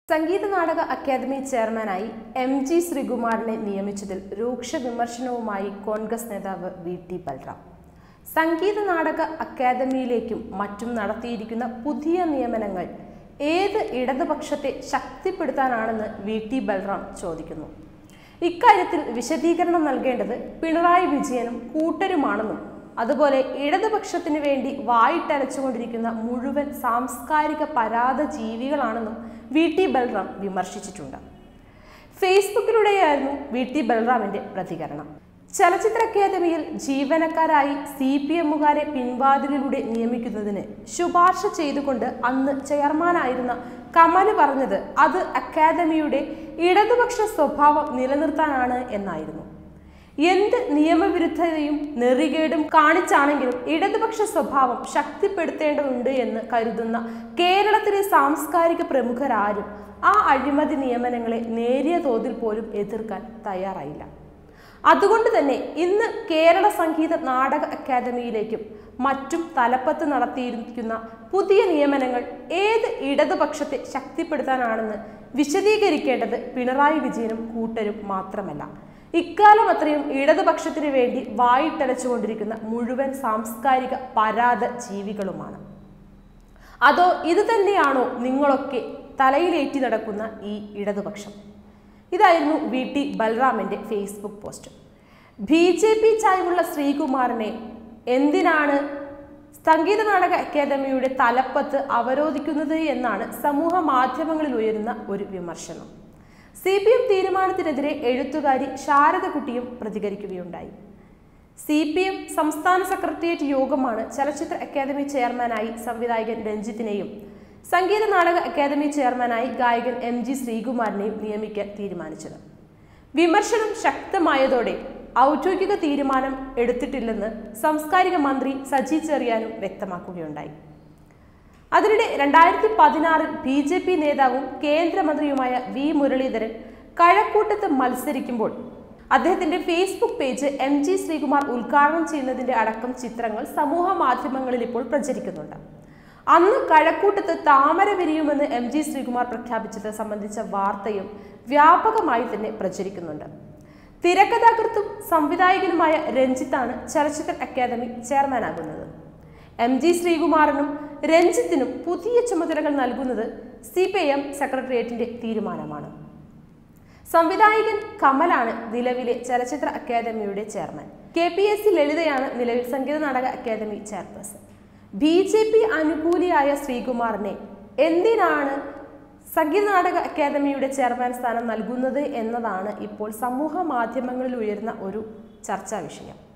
സംഗീത നാടക അക്കാദമി ചെയർമാനായി M G ശ്രീകുമാറിനെ നിയമിച്ചതിൽ രൂക്ഷ വിമർശനവുമായി കോൺഗ്രസ് നേതാവ് വി ടി ബൽറാം സംഗീത നാടക അക്കാദമിയിലേക്കും മറ്റും നടത്തിയിരിക്കുന്ന പുതിയ നിയമനങ്ങൾ ഏത് ഇടതുപക്ഷത്തെ ശക്തിപ്പെടുത്താനാണെന്ന് വി ടി ബൽറാം ചോദിക്കുന്നു ഇക്കാര്യത്തിൽ വിശദീകരണം നൽകേണ്ടത് പിണറായി വിജയനും കൂട്ടരുമാണെന്നും അതുപോലെ ഇടതുപക്ഷത്തിന് വേണ്ടി വായിട്ടരച്ചുകൊണ്ടിരിക്കുന്ന മുഴുവൻ സാംസ്കാരിക പരാത ജീവികളാണെന്നും വി ടി ബൽറാം വിമർശിച്ചിട്ടുണ്ട് ഫേസ്ബുക്കിലൂടെയായിരുന്നു വി ടി ബൽറാമിന്റെ പ്രതികരണം ചലച്ചിത്ര അക്കാദമിയിൽ ജീവനക്കാരായി സി പി എമ്മുകാരെ പിൻവാതിലിലൂടെ നിയമിക്കുന്നതിന് ശുപാർശ ചെയ്തുകൊണ്ട് അന്ന് ചെയർമാനായിരുന്ന കമല് പറഞ്ഞത് അത് അക്കാദമിയുടെ ഇടതുപക്ഷ സ്വഭാവം നിലനിർത്താനാണ് എന്നായിരുന്നു എന്ത് നിയമവിരുദ്ധതയും നെറികേടും കാണിച്ചാണെങ്കിലും ഇടതുപക്ഷ സ്വഭാവം ശക്തിപ്പെടുത്തേണ്ടതുണ്ട് എന്ന് കരുതുന്ന കേരളത്തിലെ സാംസ്കാരിക പ്രമുഖരാരും ആ അഴിമതി നിയമനങ്ങളെ നേരിയ തോതിൽ പോലും എതിർക്കാൻ തയ്യാറായില്ല അതുകൊണ്ട് തന്നെ ഇന്ന് കേരള സംഗീത നാടക അക്കാദമിയിലേക്കും മറ്റും തലപ്പത്ത് നടത്തിയിരിക്കുന്ന പുതിയ നിയമനങ്ങൾ ഏത് ഇടതുപക്ഷത്തെ ശക്തിപ്പെടുത്താനാണെന്ന് വിശദീകരിക്കേണ്ടത് പിണറായി വിജയനും കൂട്ടരും മാത്രമല്ല ഇക്കാലം അത്രയും ഇടതുപക്ഷത്തിന് വേണ്ടി വായിട്ടലച്ചുകൊണ്ടിരിക്കുന്ന മുഴുവൻ സാംസ്കാരിക പരാത ജീവികളുമാണ് അതോ ഇത് തന്നെയാണോ നിങ്ങളൊക്കെ തലയിലേറ്റി നടക്കുന്ന ഈ ഇടതുപക്ഷം ഇതായിരുന്നു വി ടി ബൽറാമിന്റെ Facebook post B J P ചായ്വുള്ള ശ്രീകുമാറിനെ എന്തിനാണ് സംഗീത നാടക അക്കാദമിയുടെ തലപ്പത്ത് അവരോധിക്കുന്നത് എന്നാണ് സമൂഹ മാധ്യമങ്ങളിൽ ഉയരുന്ന ഒരു വിമർശനം സി പി എം തീരുമാനത്തിനെതിരെ എഴുത്തുകാരി ശാരദകുട്ടിയും പ്രതികരിക്കുകയുണ്ടായി സി പി എം സംസ്ഥാന സെക്രട്ടേറിയറ്റ് യോഗമാണ് ചലച്ചിത്ര അക്കാദമി ചെയർമാനായി സംവിധായകൻ രഞ്ജിത്തിനെയും സംഗീത നാടക അക്കാദമി ചെയർമാനായി ഗായകൻ എം ജി ശ്രീകുമാറിനെയും നിയമിക്കാൻ തീരുമാനിച്ചത് വിമർശനം ശക്തമായതോടെ ഔദ്യോഗിക തീരുമാനം എടുത്തിട്ടില്ലെന്ന് സാംസ്കാരിക മന്ത്രി സജി ചെറിയാനും വ്യക്തമാക്കുകയുണ്ടായി അതിനിടെ രണ്ടായിരത്തി പതിനാറിൽ ബി ജെ പി നേതാവും കേന്ദ്രമന്ത്രിയുമായ വി മുരളീധരൻ കഴക്കൂട്ടത്ത് മത്സരിക്കുമ്പോൾ അദ്ദേഹത്തിന്റെ Facebook page M G Sreekumar ഉദ്ഘാടനം ചെയ്യുന്നതിന്റെ അടക്കം ചിത്രങ്ങൾ സമൂഹ മാധ്യമങ്ങളിൽ ഇപ്പോൾ പ്രചരിക്കുന്നുണ്ട് അന്ന് കഴക്കൂട്ടത്ത് താമര വിരിയുമെന്ന് എം ജി ശ്രീകുമാർ പ്രഖ്യാപിച്ചത് സംബന്ധിച്ച വാർത്തയും വ്യാപകമായി തന്നെ പ്രചരിക്കുന്നുണ്ട് തിരക്കഥാകൃത്തും സംവിധായകനുമായ രഞ്ജിത്താണ് ചലച്ചിത്ര അക്കാദമി ചെയർമാനാകുന്നത് എം ജി ശ്രീകുമാറിനും രഞ്ജിത്തിനും പുതിയ ചുമതലകൾ നൽകുന്നത് സി പി എം സെക്രട്ടേറിയറ്റിന്റെ തീരുമാനമാണ് സംവിധായകൻ കമലാണ് നിലവിലെ ചലച്ചിത്ര അക്കാദമിയുടെ chairman K P S C ലളിതയാണ് നിലവിൽ സംഗീത നാടക academy chairperson B J P അനുകൂലിയായ ശ്രീകുമാറിനെ എന്തിനാണ് സംഗീത നാടക അക്കാദമിയുടെ ചെയർമാൻ സ്ഥാനം നൽകുന്നത് എന്നതാണ് ഇപ്പോൾ സമൂഹ മാധ്യമങ്ങളിൽ ഉയരുന്ന ഒരു ചർച്ചാ വിഷയം